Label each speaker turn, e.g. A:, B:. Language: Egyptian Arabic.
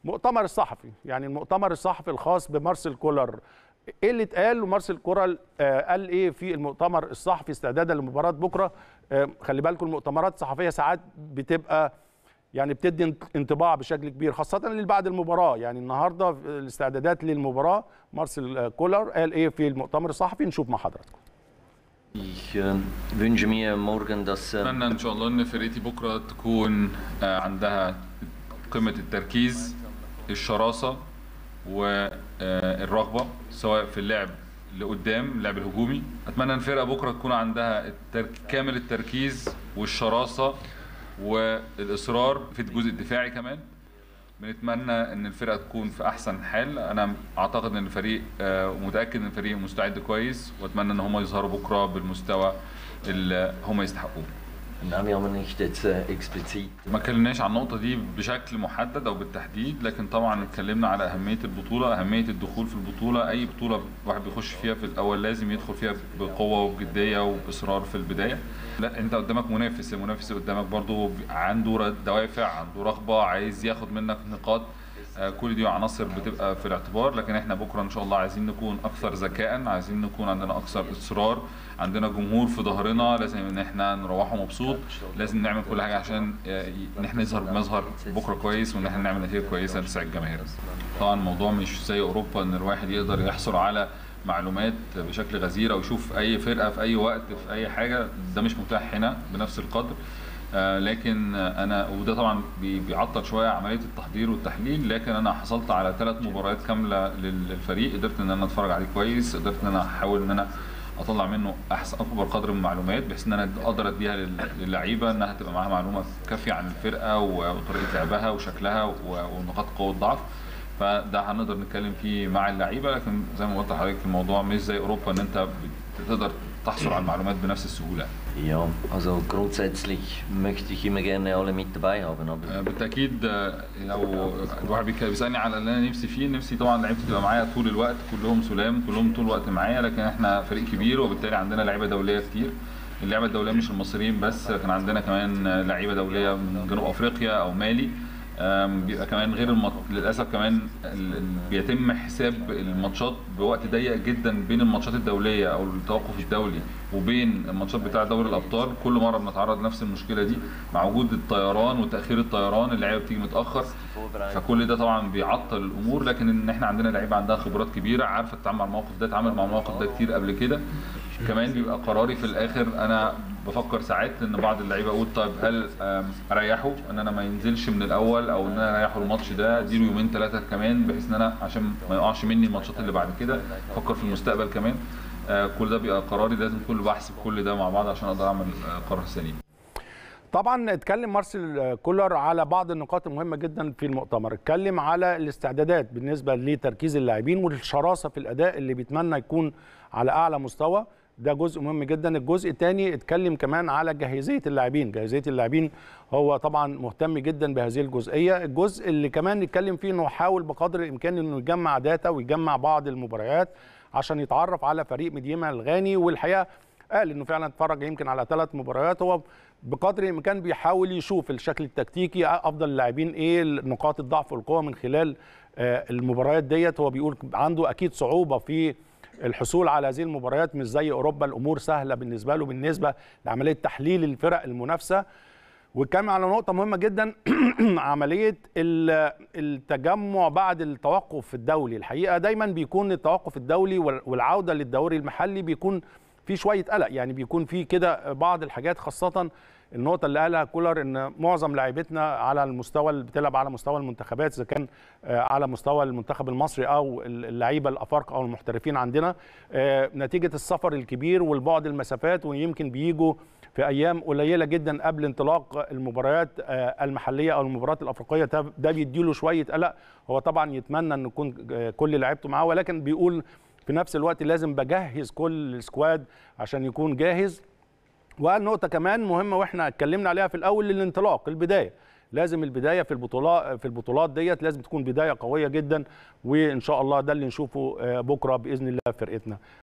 A: مؤتمر الصحفي يعني المؤتمر الصحفي الخاص بمارسيل كولر ايه اللي اتقال ومارسيل كولر آه قال ايه في المؤتمر الصحفي استعدادا لمباراه بكره آه خلي بالكم المؤتمرات الصحفيه ساعات بتبقى يعني بتدي انطباع بشكل كبير خاصه اللي بعد المباراه يعني النهارده الاستعدادات للمباراه مارسيل كولر قال ايه في المؤتمر الصحفي نشوف مع حضراتكم
B: Ich äh, wünsche mir morgen, dass äh,
C: اتمنى ان شاء الله ان فرقتي بكره تكون آه، عندها قمه التركيز الشراسه والرغبه سواء في اللعب لقدام اللعب الهجومي اتمنى ان الفرقه بكره تكون عندها الترك... كامل التركيز والشراسه والاصرار في الجزء الدفاعي كمان بنتمنى ان الفرقه تكون في احسن حال انا اعتقد ان الفريق آه، متاكد ان الفريق مستعد كويس واتمنى ان هم يظهروا بكره بالمستوى اللي هم يستحقوه
B: na, wir haben nicht jetzt äh, explizit
C: ما اتكلمناش عن النقطة دي بشكل محدد أو بالتحديد لكن طبعا اتكلمنا على أهمية البطولة أهمية الدخول في البطولة أي بطولة واحد بيخش فيها في الأول لازم يدخل فيها بقوة وبجدية وبإصرار في البداية لا أنت قدامك منافس المنافس اللي قدامك برضو عنده دوافع عنده رغبة عايز ياخد منك نقاط آه، كل دي عناصر بتبقى في الاعتبار لكن احنا بكره ان شاء الله عايزين نكون اكثر ذكاء عايزين نكون عندنا اكثر اصرار عندنا جمهور في ظهرنا لازم ان احنا نروحه مبسوط لازم نعمل كل حاجه عشان آه، ي- ان احنا نظهر بمظهر بكره كويس وان احنا نعمل نتيجه كويسه تسعد الجماهير طبعا الموضوع مش زي اوروبا ان الواحد يقدر يحصل على معلومات بشكل غزير او يشوف اي فرقه في اي وقت في اي حاجه ده مش متاح هنا بنفس القدر آه، لكن آه، انا وده طبعا بي- بيعطل شويه عمليه التحضير والتحليل لكن انا حصلت على ثلاث مباريات كامله لل- للفريق قدرت ان انا اتفرج عليه كويس قدرت ان انا احاول ان انا اطلع منه احسن اكبر قدر من المعلومات بحيث ان انا اقدر اديها لل- للعيبه انها تبقى معاها معلومه كافيه عن الفرقه و- وطريقه لعبها وشكلها و- ونقاط قوه والضعف فده هنقدر نتكلم فيه مع اللعيبه لكن زي ما قلت لحضرتك الموضوع مش زي اوروبا ان انت بتقدر تحصل على المعلومات بنفس السهوله
B: Ja, also grundsätzlich möchte ich immer gerne alle mit dabei haben, aber
C: آه، بالتاكيد آه، لو الواحد بيك- بيسالني على اللي انا نفسي فيه نفسي طبعا لعيبتي تبقى معايا طول الوقت كلهم سلام كلهم طول الوقت معايا لكن احنا فريق كبير وبالتالي عندنا لعيبه دوليه كتير اللعيبه الدوليه مش المصريين بس لكن عندنا كمان آه، لعيبه دوليه من جنوب افريقيا او مالي آم، بيبقى كمان غير المط... للاسف كمان ال- ال- بيتم حساب الماتشات بوقت ضيق جدا بين الماتشات الدوليه او التوقف الدولي وبين الماتشات بتاع دوري الابطال كل مره بنتعرض لنفس المشكله دي مع وجود الطيران وتاخير الطيران اللعيبه بتيجي متاخر فكل ده طبعا بيعطل الامور لكن ان احنا عندنا لعيبه عندها خبرات كبيره عارفه تتعامل مع الموقف ده اتعامل مع الموقف ده كتير قبل كده كمان بيبقى قراري في الاخر انا بفكر ساعات ان بعض اللعيبه اقول طيب هل آم، اريحه ان انا ما ينزلش من الاول او ان انا اريحه الماتش ده اديله يومين ثلاثه كمان بحيث ان انا عشان ما يقعش مني الماتشات اللي بعد كده افكر في المستقبل كمان آه، كل ده بيبقى قراري لازم كل بحسب كل ده مع بعض عشان اقدر اعمل آه، قرار سليم
A: طبعا اتكلم مارسيل كولر على بعض النقاط المهمه جدا في المؤتمر اتكلم على الاستعدادات بالنسبه لتركيز اللاعبين والشراسه في الاداء اللي بيتمنى يكون على اعلى مستوى ده جزء مهم جدا الجزء الثاني اتكلم كمان على جاهزيه اللاعبين جاهزيه اللاعبين هو طبعا مهتم جدا بهذه الجزئيه الجزء اللي كمان نتكلم فيه انه حاول بقدر الامكان انه يجمع داتا ويجمع بعض المباريات عشان يتعرف على فريق مديما الغاني والحقيقه قال انه فعلا اتفرج يمكن على ثلاث مباريات هو بقدر الامكان بيحاول يشوف الشكل التكتيكي افضل اللاعبين ايه نقاط الضعف والقوه من خلال آه، المباريات ديت هو بيقول عنده اكيد صعوبه في الحصول على هذه المباريات مش زي اوروبا الامور سهله بالنسبه له بالنسبه لعمليه تحليل الفرق المنافسه وكان على نقطة مهمة جدا عملية ال- التجمع بعد التوقف الدولي الحقيقة دايما بيكون التوقف الدولي وال- والعودة للدوري المحلي بيكون في شوية قلق يعني بيكون في كده بعض الحاجات خاصة النقطة اللي قالها كولر ان معظم لاعبتنا على المستوى اللي بتلعب على مستوى المنتخبات اذا كان آه، على مستوى المنتخب المصري او اللعيبة الافارقة او المحترفين عندنا آه، نتيجة السفر الكبير والبعد المسافات ويمكن بيجوا في ايام قليله جدا قبل انطلاق المباريات آه، المحليه او المباريات الافريقيه ده ده بيديله شويه قلق هو طبعا يتمنى ان يكون آه، كل لعيبته معاه ولكن بيقول في نفس الوقت لازم بجهز كل السكواد عشان يكون جاهز وقال نقطه كمان مهمه واحنا اتكلمنا عليها في الاول الانطلاق البدايه لازم البدايه في البطولات في البطولات ديت لازم تكون بدايه قويه جدا وان شاء الله ده اللي نشوفه آه، بكره باذن الله في فرقتنا